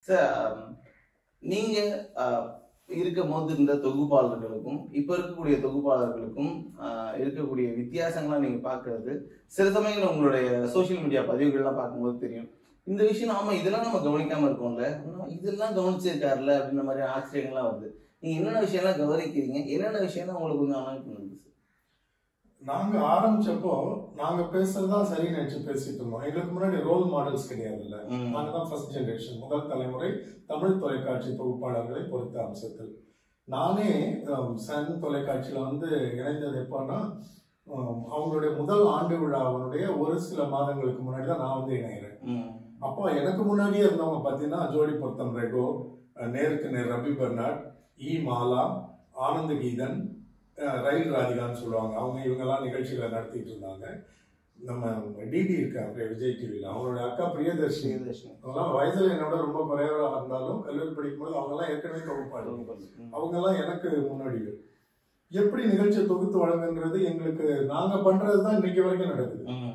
Sir நீங்க அஹ், இருக்கும் போது இருந்த தொகுப்பாளர்களுக்கும் இப்ப இருக்கக்கூடிய தொகுப்பாளர்களுக்கும் அஹ், இருக்கக்கூடிய வித்தியாசங்கள்லாம் நீங்க பார்க்கிறது சில சமயங்கள் உங்களுடைய சோஷியல் மீடியா பதிவுகள்லாம் பார்க்கும்போது தெரியும் இந்த விஷயம் ஆமா இதெல்லாம் நம்ம கவனிக்காம இருக்கோம்ல ஆனா, இதெல்லாம் கவனிச்சிருக்காருல்ல அப்படின்ற மாதிரி ஆச்சரியங்கள்லாம் வருது நீங்க என்னென்ன விஷயம்லாம் கவனிக்கிறீங்க என்னென்ன விஷயம்லாம் உங்களுக்கு கொஞ்சம் அனாய் பண்ணுது நாங்க ஆரம்பிச்சப்போ நாங்க பேசுறதா சரி நினைச்சு பேசிட்டு இருந்தோம் எங்களுக்கு முன்னாடி ரோல் மாடல்ஸ் கிடையாதுல்ல ம். நாங்க தான் ஃபர்ஸ்ட் ஜெனரேஷன் முதல் தலைமுறை தமிழ் தொலைக்காட்சி தொகுப்பாளர்களை பொறுத்த அம்சத்தில் நானே ஹம், சன் தொலைக்காட்சியில வந்து இணைந்தது எப்போன்னா ஹம், அவங்களுடைய முதல் ஆண்டு விழாவினுடைய ஒரு சில மாதங்களுக்கு முன்னாடி தான் நான் வந்து இணைகிறேன் ம். அப்போ எனக்கு முன்னாடியே இருந்தவங்க பார்த்தீங்கன்னா ஜோடி பொருத்தம் ரெகோ அஹ், நேருக்கு நேர் ரவி பெர்னாட் இ மாலா ஆனந்த கீதன் அஹ், ரயில் ராதிகான்னு சொல்லுவாங்க அவங்க இவங்கெல்லாம் நிகழ்ச்சிகளை நடத்திட்டு இருந்தாங்க நம்ம டிடி இருக்காங்க விஜய் டிவியில் அவங்களோட அக்கா பிரியதர்ஷினி ஸ்ரீதர்ஷினி. அவங்கெல்லாம் வயசுல என்னோட ரொம்ப குறைவா இருந்தாலும் கல்லூரி படிக்கும்போது அவங்கெல்லாம் ஏற்கனவே தொகுப்பாடு ம். அவங்கெல்லாம் எனக்கு முன்னாடிகள் எப்படி நிகழ்ச்சியை தொகுத்து வழங்குன்றது எங்களுக்கு நாங்க பண்றது தான் இன்னைக்கு வரைக்கும் நடக்குது ம்.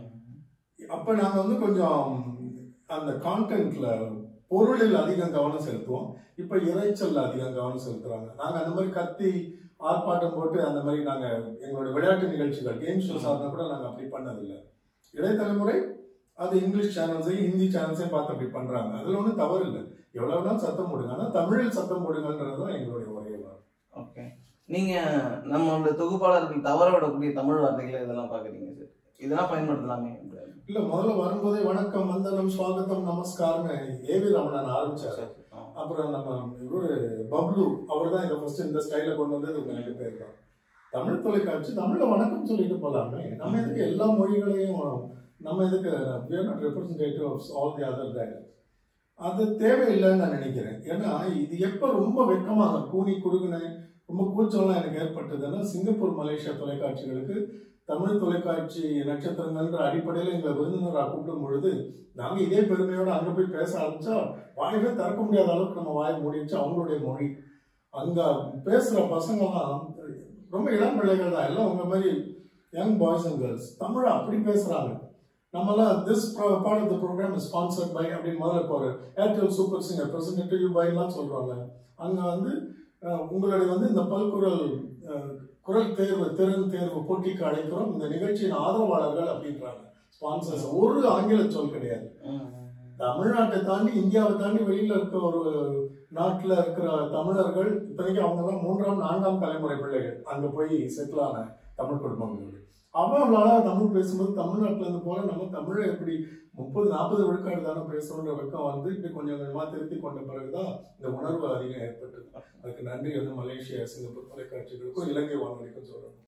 அப்ப நாங்க வந்து கொஞ்சம் அந்த கான்டென்ட்ல பொருளில் அதிகம் கவனம் செலுத்துவோம் இப்ப இறைச்சல்ல அதிகம் கவனம் செலுத்துறாங்க நாங்க அந்த மாதிரி கத்தி ஆர்ப்பாட்டம் போட்டு அந்த மாதிரி நாங்க எங்களோட விளையாட்டு நிகழ்ச்சிகள் கேம் ஷோஸ் ஆனா கூட நாங்க அப்படி பண்ணதில்லை இடைத்தலைமுறை அது இங்கிலீஷ் சேனல்ஸையும் ஹிந்தி சேனல்ஸையும் பார்த்து அப்படி பண்றாங்க அதுல ஒன்றும் தவறு இல்லை எவ்வளவு வேணாலும் சத்தம் போடுங்க ஆனா தமிழில் சத்தம் போடுங்கன்றது தான் எங்களுடைய ஒரே வார்த்தை ஓகே நீங்க நம்மளோட தொகுப்பாளர்கள் தவற விடக்கூடிய தமிழ் வார்த்தைகளை இதெல்லாம் பாக்குறீங்க சார் இதெல்லாம் பயன்படுத்தலாமே இல்ல முதல்ல வரும்போதே வணக்கம் வந்தனம் சுவாகத்தம் நமஸ்காரம்னு ஏவி ரமணன் ஆரம்பிச்சாரு அப்புறம் நம்ம இவரு பப்ளு அவர் தான் இதை ஃபர்ஸ்ட் இந்த ஸ்டைல கொண்டு வந்தது இவங்க ரெண்டு பேர் தான் தமிழ் தொலைக்காட்சி தமிழ்ல வணக்கம் சொல்லிட்டு போலாமே நம்ம எதுக்கு எல்லா மொழிகளையும் நம்ம எதுக்கு we are not representative of all the other dialects அது தேவையில்லைன்னு நான் நினைக்கிறேன் ஏன்னா இது எப்ப ரொம்ப வெக்கமாக கூனி குறுகுன ரொம்ப கூச்சம்லாம் எனக்கு ஏற்பட்டதுன்னா சிங்கப்பூர் மலேசியா தொலைக்காட்சிகளுக்கு தமிழ் தொலைக்காட்சி நட்சத்திரங்கள்ன்ற அடிப்படையில் எங்களை விருந்தினராக கூப்பிடும் பொழுது நாங்க இதே பெருமையோட அங்க போய் பேச ஆரம்பிச்சா வாயவே திறக்க முடியாத அளவுக்கு நம்ம வாயை மூடிடுச்சு அவங்களுடைய மொழி அங்க பேசுற பசங்கெல்லாம் ரொம்ப இளம் பிள்ளைகள் தான் எல்லாம் உங்க மாதிரி யங் பாய்ஸ் அண்ட் கேர்ள்ஸ் தமிழை அப்படி பேசுறாங்க நம்மலாம் this part of the program sponsored by அப்படின்னு முதல்ல இப்போ ஒரு Airtel super singer present you பைலாம் சொல்றாங்க அங்க வந்து அஹ், உங்களுடைய வந்து இந்த பல்குரல் அஹ், குரல் தேர்வு திறன் தேர்வு போட்டிக்கு அழைக்கிறோம் இந்த நிகழ்ச்சியின் ஆதரவாளர்கள் அப்படின்றாங்க ஸ்பான்சர்ஸ் ஒரு ஆங்கில சொல் கிடையாது தமிழ்நாட்டை தாண்டி இந்தியாவை தாண்டி வெளியில இருக்க ஒரு நாட்டுல இருக்கிற தமிழர்கள் இப்போதைக்கு அவங்க எல்லாம் மூன்றாம் நான்காம் தலைமுறை பிள்ளைகள் அங்க போய் செட்டில் ஆன தமிழ் குடும்பங்கள் அவங்களால தமிழ் பேசும்போது தமிழ்நாட்டுல இருந்து போல நம்ம தமிழை எப்படி முப்பது நாற்பது விழுக்காடு தானே பேசணுன்ற வெக்கம் வந்து இப்படி கொஞ்சம் கொஞ்சமா திருத்தி கொண்ட பிறகுதான் இந்த உணர்வு அதிகம் ஏற்பட்டது அதுக்கு நன்றி வந்து மலேசியா சிங்கப்பூர் தொலைக்காட்சிகளுக்கும் இலங்கை வானொலிக்கும் சொல்லணும்